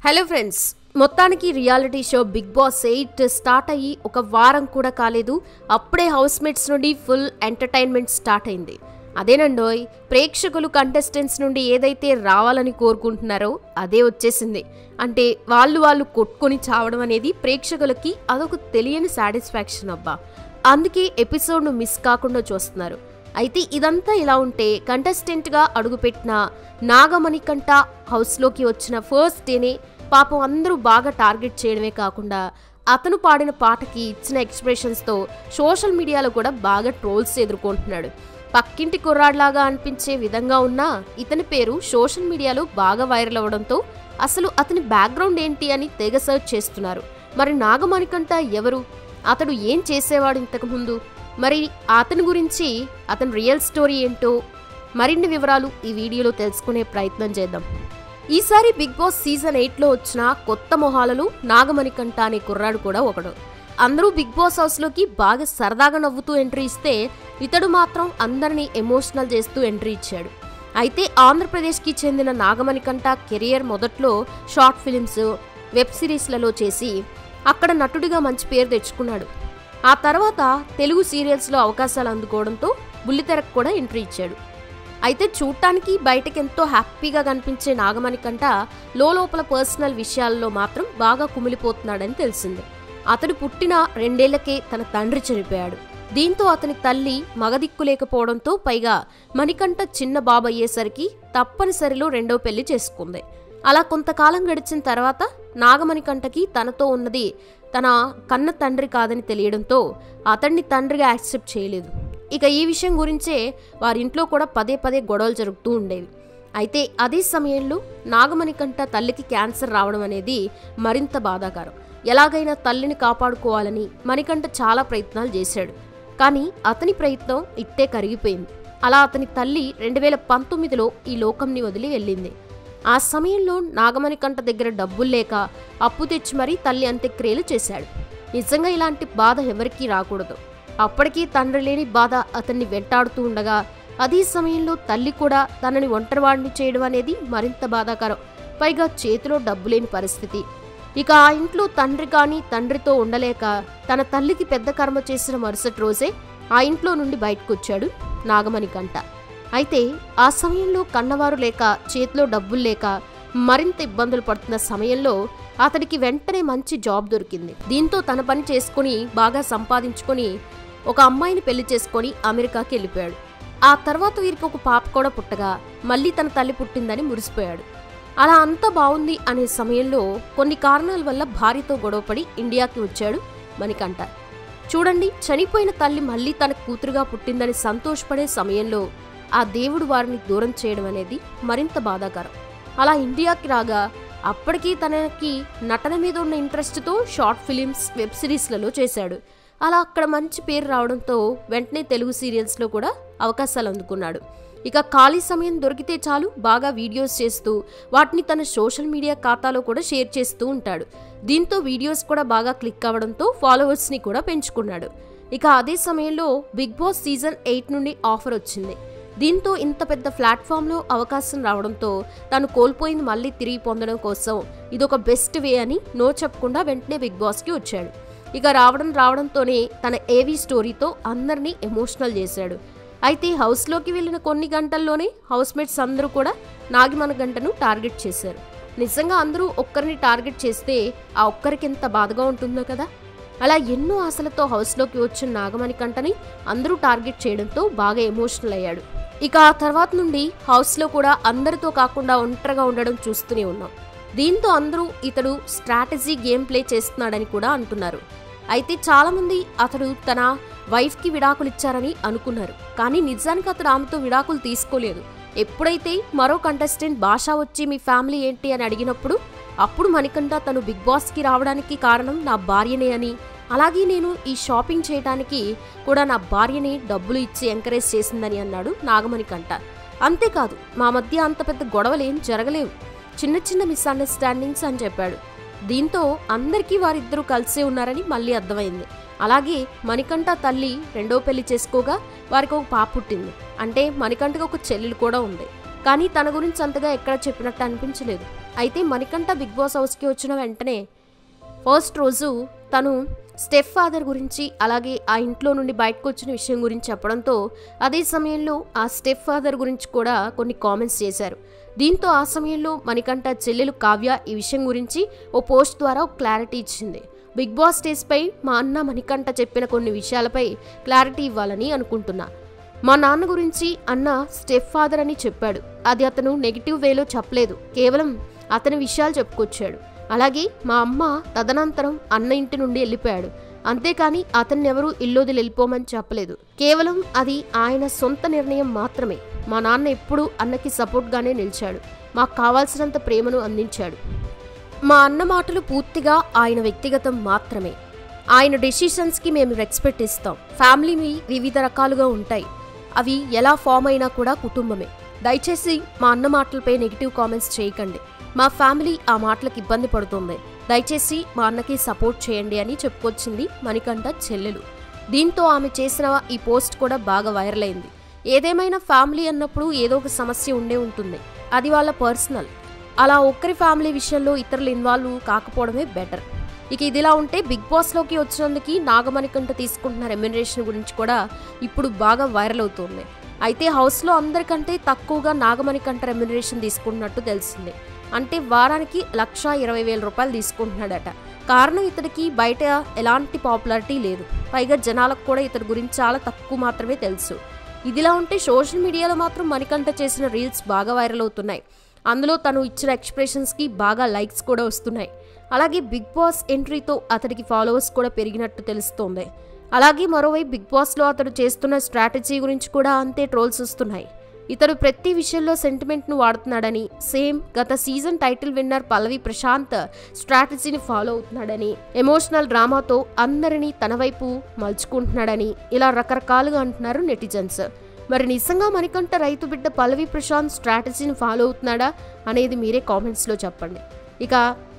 hello friends మొత్తానికి reality show Bigg Boss eight start అయ్యి ఒక వారం కూడా కాలేదు అప్పుడే హౌస్ మేట్స్ నుండి ఫుల్ ఎంటర్టైన్మెంట్ స్టార్ట్ అయింది అదేనండోయ్ ప్రేక్షకులు కంటెస్టెంట్స్ నుండి ఏదైతే రావాలని కోరుకుంటున్నారో అదే వచ్చేసింది అంటే వాళ్ళు వాళ్ళు కొట్టుకొని చావడం అనేది ప్రేక్షకులకి అదొక తెలియని సాటిస్ఫాక్షన్ అబ్బా అందుకే ఎపిసోడ్ను మిస్ కాకుండా చూస్తున్నారు అయితే ఇదంతా ఇలా ఉంటే కంటెస్టెంట్గా అడుగుపెట్టిన నాగమణికంట హౌస్లోకి వచ్చిన ఫస్ట్ డేనే పాపం అందరూ బాగా టార్గెట్ చేయడమే కాకుండా అతను పాడిన పాటకి ఇచ్చిన ఎక్స్ప్రెషన్స్తో సోషల్ మీడియాలో కూడా బాగా ట్రోల్స్ ఎదుర్కొంటున్నాడు పక్కింటి కుర్రాడ్లాగా అనిపించే విధంగా ఉన్న ఇతని పేరు సోషల్ మీడియాలో బాగా వైరల్ అవ్వడంతో అసలు అతని బ్యాక్గ్రౌండ్ ఏంటి అని తెగ సర్చ్ చేస్తున్నారు మరి నాగమణికంట ఎవరు అతడు ఏం చేసేవాడు ఇంతకుముందు మరి అతని గురించి అతని రియల్ స్టోరీ ఏంటో మరిన్ని వివరాలు ఈ వీడియోలో తెలుసుకునే ప్రయత్నం చేద్దాం ఈసారి బిగ్ బాస్ సీజన్ ఎయిట్లో వచ్చిన కొత్త మొహాలలో నాగమణికంట అనే కుర్రాడు కూడా ఒకడు అందరూ బిగ్ బాస్ హౌస్లోకి బాగా సరదాగా నవ్వుతూ ఎంట్రీ ఇస్తే ఇతడు మాత్రం అందరినీ ఎమోషనల్ చేస్తూ ఎంట్రీ ఇచ్చాడు అయితే ఆంధ్రప్రదేశ్కి చెందిన నాగమణికంట కెరియర్ మొదట్లో షార్ట్ ఫిలిమ్స్ వెబ్ సిరీస్లలో చేసి అక్కడ నటుడిగా మంచి పేరు తెచ్చుకున్నాడు ఆ తర్వాత తెలుగు సీరియల్స్లో అవకాశాలు అందుకోవడంతో బుల్లితెరకు కూడా ఎంట్రీ ఇచ్చాడు అయితే చూడటానికి బయటకి ఎంతో హ్యాపీగా కనిపించే నాగమణికంట లోపల పర్సనల్ విషయాల్లో మాత్రం బాగా కుమిలిపోతున్నాడని తెలిసింది అతడు పుట్టిన రెండేళ్లకే తన తండ్రి చనిపోయాడు దీంతో అతని తల్లి మగదిక్కు లేకపోవడంతో పైగా మణికంఠ చిన్న బాబు అయ్యేసరికి తప్పనిసరిలో రెండో పెళ్లి చేసుకుంది అలా కొంతకాలం గడిచిన తర్వాత నాగమణికంఠకి తనతో ఉన్నది తన కన్న తండ్రి కాదని తెలియడంతో అతన్ని తండ్రిగా యాక్సెప్ట్ చేయలేదు ఇక ఈ విషయం గురించే వారింట్లో కూడా పదే పదే గొడవలు జరుగుతూ ఉండేవి అయితే అదే సమయంలో నాగమణికంఠ తల్లికి క్యాన్సర్ రావడం అనేది మరింత బాధాకరం ఎలాగైనా తల్లిని కాపాడుకోవాలని మణికంఠ చాలా ప్రయత్నాలు చేశాడు కానీ అతని ప్రయత్నం ఇట్టే కరిగిపోయింది అలా అతని తల్లి రెండు వేల పంతొమ్మిదిలో ఈ లోకంని వదిలి వెళ్ళింది ఆ సమయంలో నాగమణికంఠ దగ్గర డబ్బులు లేక అప్పు తెచ్చి మరీ తల్లి అంత్యక్రియలు చేశాడు నిజంగా ఇలాంటి బాధ ఎవరికీ రాకూడదు అప్పటికీ తండ్రి లేని బాధ అతన్ని వెంటాడుతూ ఉండగా అదే సమయంలో తల్లి కూడా తనని ఒంటరివాడిని చేయడం అనేది మరింత బాధాకరం పైగా చేతిలో డబ్బు లేని పరిస్థితి ఇక ఆ ఇంట్లో తండ్రి కానీ తండ్రితో ఉండలేక తన తల్లికి పెద్ద కర్మ చేసిన మరుసటి రోజే ఆ ఇంట్లో నుండి బయటకొచ్చాడు నాగమణికంట అయితే ఆ సమయంలో కన్నవారు లేక చేతిలో డబ్బులు లేక మరింత ఇబ్బందులు పడుతున్న సమయంలో అతడికి వెంటనే మంచి జాబ్ దొరికింది దీంతో తన పని చేసుకుని బాగా సంపాదించుకొని ఒక అమ్మాయిని పెళ్లి చేసుకొని అమెరికాకి వెళ్ళిపోయాడు ఆ తర్వాత వీరికి ఒక పాప కూడా పుట్టగా మళ్ళీ తన తల్లి పుట్టిందని మురిసిపోయాడు అలా అంతా బాగుంది అనే సమయంలో కొన్ని కారణాల వల్ల భార్యతో గొడవపడి ఇండియాకి వచ్చాడు మణికంఠ చూడండి చనిపోయిన తల్లి మళ్ళీ తన కూతురుగా పుట్టిందని సంతోషపడే సమయంలో ఆ దేవుడు వారిని దూరం చేయడం అనేది మరింత బాధాకరం అలా ఇండియాకి రాగా అప్పటికీ తనకి నటన మీద ఉన్న ఇంట్రెస్ట్తో షార్ట్ ఫిలిమ్స్ వెబ్ సిరీస్లలో చేశాడు అలా అక్కడ మంచి పేరు రావడంతో వెంటనే తెలుగు సీరియల్స్లో కూడా అవకాశాలు అందుకున్నాడు ఇక ఖాళీ సమయం దొరికితే చాలు బాగా వీడియోస్ చేస్తూ వాటిని తన సోషల్ మీడియా ఖాతాలో కూడా షేర్ చేస్తూ ఉంటాడు దీంతో వీడియోస్ కూడా బాగా క్లిక్ అవ్వడంతో ఫాలోవర్స్ని కూడా పెంచుకున్నాడు ఇక అదే సమయంలో బిగ్ బాస్ సీజన్ ఎయిట్ నుండి ఆఫర్ వచ్చింది దీంతో ఇంత పెద్ద ప్లాట్ఫామ్లో అవకాశం రావడంతో తను కోల్పోయింది మళ్ళీ తిరిగి పొందడం కోసం ఇదొక బెస్ట్ వే అని నో చెప్పకుండా వెంటనే బిగ్ బాస్కి వచ్చాడు ఇక రావడం రావడంతోనే తన ఏవీ స్టోరీతో అందరినీ ఎమోషనల్ చేశాడు అయితే హౌస్లోకి వెళ్ళిన కొన్ని గంటల్లోనే హౌస్మేట్స్ అందరూ కూడా నాగిమన గంటను టార్గెట్ చేశారు నిజంగా అందరూ ఒక్కరిని టార్గెట్ చేస్తే ఆ ఒక్కరికి ఎంత బాధగా ఉంటుందో కదా అలా ఎన్నో ఆశలతో హౌస్లోకి వచ్చిన నాగమణి కంటని అందరూ టార్గెట్ చేయడంతో బాగా ఎమోషనల్ అయ్యాడు ఇక ఆ తర్వాత నుండి హౌస్లో కూడా అందరితో కాకుండా ఒంటరిగా ఉండడం చూస్తూనే ఉన్నాం దీంతో అందరూ ఇతడు స్ట్రాటజీ గేమ్ ప్లే చేస్తున్నాడని కూడా అంటున్నారు అయితే చాలామంది అతడు తన వైఫ్కి విడాకులు ఇచ్చారని అనుకున్నారు కానీ నిజానికి అతడు ఆమెతో విడాకులు తీసుకోలేదు ఎప్పుడైతే మరో కంటెస్టెంట్ భాష వచ్చి మీ ఫ్యామిలీ ఏంటి అని అడిగినప్పుడు అప్పుడు మణికంఠ తను బిగ్ బాస్కి రావడానికి కారణం నా భార్యనే అని అలాగే నేను ఈ షాపింగ్ చేయడానికి కూడా నా భార్యని డబ్బులు ఇచ్చి ఎంకరేజ్ చేసిందని అన్నాడు నాగమణికంఠ అంతేకాదు మా మధ్య అంత పెద్ద గొడవలు ఏం జరగలేవు చిన్న చిన్న మిస్అండర్స్టాండింగ్స్ అని చెప్పాడు దీంతో అందరికీ వారిద్దరూ కలిసే ఉన్నారని మళ్ళీ అర్థమైంది అలాగే మణికంఠ తల్లి రెండో పెళ్లి చేసుకోగా వారికి ఒక పాప పుట్టింది అంటే మణికంఠకి ఒక చెల్లెలు కూడా ఉంది కానీ తన గురించి అంతగా ఎక్కడ చెప్పినట్టు అనిపించలేదు అయితే మణికంఠ బిగ్ బాస్ హౌస్కి వచ్చిన వెంటనే ఫస్ట్ రోజు తను స్టెప్ ఫాదర్ గురించి అలాగే ఆ ఇంట్లో నుండి బయటకు వచ్చిన విషయం గురించి చెప్పడంతో అదే సమయంలో ఆ స్టెప్ ఫాదర్ గురించి కూడా కొన్ని కామెంట్స్ చేశారు దీంతో ఆ సమయంలో మణికంఠ చెల్లెలు కావ్య ఈ విషయం గురించి ఓ పోస్ట్ ద్వారా ఒక క్లారిటీ ఇచ్చింది బిగ్ బాస్ స్టేజ్పై మా అన్న మణికంఠ చెప్పిన కొన్ని విషయాలపై క్లారిటీ ఇవ్వాలని అనుకుంటున్నా మా నాన్న గురించి అన్న స్టెప్ ఫాదర్ అని చెప్పాడు అది అతను నెగిటివ్ వేలో చెప్పలేదు కేవలం అతని విషయాలు చెప్పుకొచ్చాడు అలాగే మా అమ్మ తదనంతరం అన్న ఇంటి నుండి వెళ్ళిపోయాడు అంతేకాని అతన్ని ఎవరూ ఇల్లోది వెళ్ళిపోమని చెప్పలేదు కేవలం అది ఆయన సొంత నిర్ణయం మాత్రమే మా నాన్న ఎప్పుడూ అన్నకి సపోర్ట్గానే నిలిచాడు మాకు కావాల్సినంత ప్రేమను అందించాడు మా అన్న మాటలు పూర్తిగా ఆయన వ్యక్తిగతం మాత్రమే ఆయన డెసిషన్స్కి మేము రెస్పెక్ట్ ఇస్తాం ఫ్యామిలీ వివిధ రకాలుగా ఉంటాయి అవి ఎలా ఫామ్ అయినా కూడా కుటుంబమే దయచేసి మా అన్న మాటలపై నెగిటివ్ కామెంట్స్ చేయకండి మా ఫ్యామిలీ ఆ మాటలకు ఇబ్బంది పడుతుంది దయచేసి మా అన్నకి సపోర్ట్ చేయండి అని చెప్పుకొచ్చింది మణికంఠ చెల్లెలు దీంతో ఆమె చేసిన ఈ పోస్ట్ కూడా బాగా వైరల్ అయింది ఏదేమైనా ఫ్యామిలీ అన్నప్పుడు ఏదో ఒక సమస్య ఉండే ఉంటుంది అది వాళ్ళ పర్సనల్ అలా ఒక్కరి ఫ్యామిలీ విషయంలో ఇతరులు ఇన్వాల్వ్ కాకపోవడమే బెటర్ ఇక ఇదిలా ఉంటే బిగ్ బాస్లోకి వచ్చినందుకు నాగమణికంఠ తీసుకుంటున్న రెమ్యునరేషన్ గురించి కూడా ఇప్పుడు బాగా వైరల్ అవుతుంది అయితే హౌస్లో అందరికంటే తక్కువగా నాగమణికంఠ రెమ్యునరేషన్ తీసుకుంటున్నట్టు తెలిసింది అంటే వారానికి లక్ష ఇరవై వేల రూపాయలు తీసుకుంటున్నాడట కారణం ఇతడికి బయట ఎలాంటి పాపులారిటీ లేదు పైగా జనాలకు కూడా ఇతడి గురించి చాలా తక్కువ మాత్రమే తెలుసు ఇదిలా ఉంటే సోషల్ మీడియాలో మాత్రం మణికంఠ చేసిన రీల్స్ బాగా వైరల్ అవుతున్నాయి అందులో తను ఇచ్చిన ఎక్స్ప్రెషన్స్కి బాగా లైక్స్ కూడా వస్తున్నాయి అలాగే బిగ్ బాస్ ఎంట్రీతో అతడికి ఫాలోవర్స్ కూడా పెరిగినట్టు తెలుస్తోంది అలాగే మరోవైపు బిగ్ బాస్లో అతడు చేస్తున్న స్ట్రాటజీ గురించి కూడా అంతే ట్రోల్స్ వస్తున్నాయి ఇతడు ప్రతి విషయంలో సెంటిమెంట్ను వాడుతున్నాడని సేమ్ గత season title winner Pallavi Prashanth స్ట్రాటజీని ఫాలో అవుతున్నాడని ఎమోషనల్ డ్రామాతో అందరినీ తన వైపు మలుచుకుంటున్నాడని ఇలా రకరకాలుగా అంటున్నారు నెటిజన్స్ మరి నిజంగా మణికంఠ రైతు బిడ్డ పల్లవి ప్రశాంత్ స్ట్రాటజీని ఫాలో అవుతున్నాడా అనేది మీరే కామెంట్స్లో చెప్పండి ఇక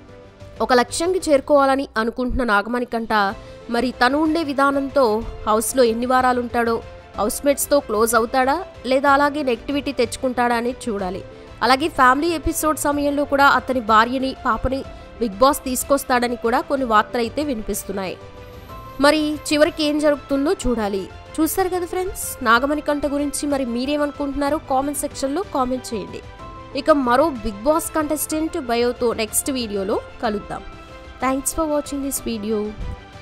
ఒక లక్ష్యంకి చేరుకోవాలని అనుకుంటున్న నాగమణికంట మరి తను ఉండే విధానంతో హౌస్లో ఎన్ని వారాలు ఉంటాడో హౌస్మేట్స్తో క్లోజ్ అవుతాడా లేదా అలాగే నెగిటివిటీ తెచ్చుకుంటాడా అనేది చూడాలి అలాగే ఫ్యామిలీ ఎపిసోడ్ సమయంలో కూడా అతని భార్యని పాపని బిగ్ బాస్ తీసుకొస్తాడని కూడా కొన్ని వార్తలు అయితే వినిపిస్తున్నాయి మరి చివరికి ఏం జరుగుతుందో చూడాలి చూస్తారు కదా ఫ్రెండ్స్ నాగమణికంఠ గురించి మరి మీరేమనుకుంటున్నారో కామెంట్ సెక్షన్లో కామెంట్ చేయండి ఇక మరో బిగ్ బాస్ కంటెస్టెంట్ బయోతో నెక్స్ట్ వీడియోలో కలుద్దాం thanks for watching this video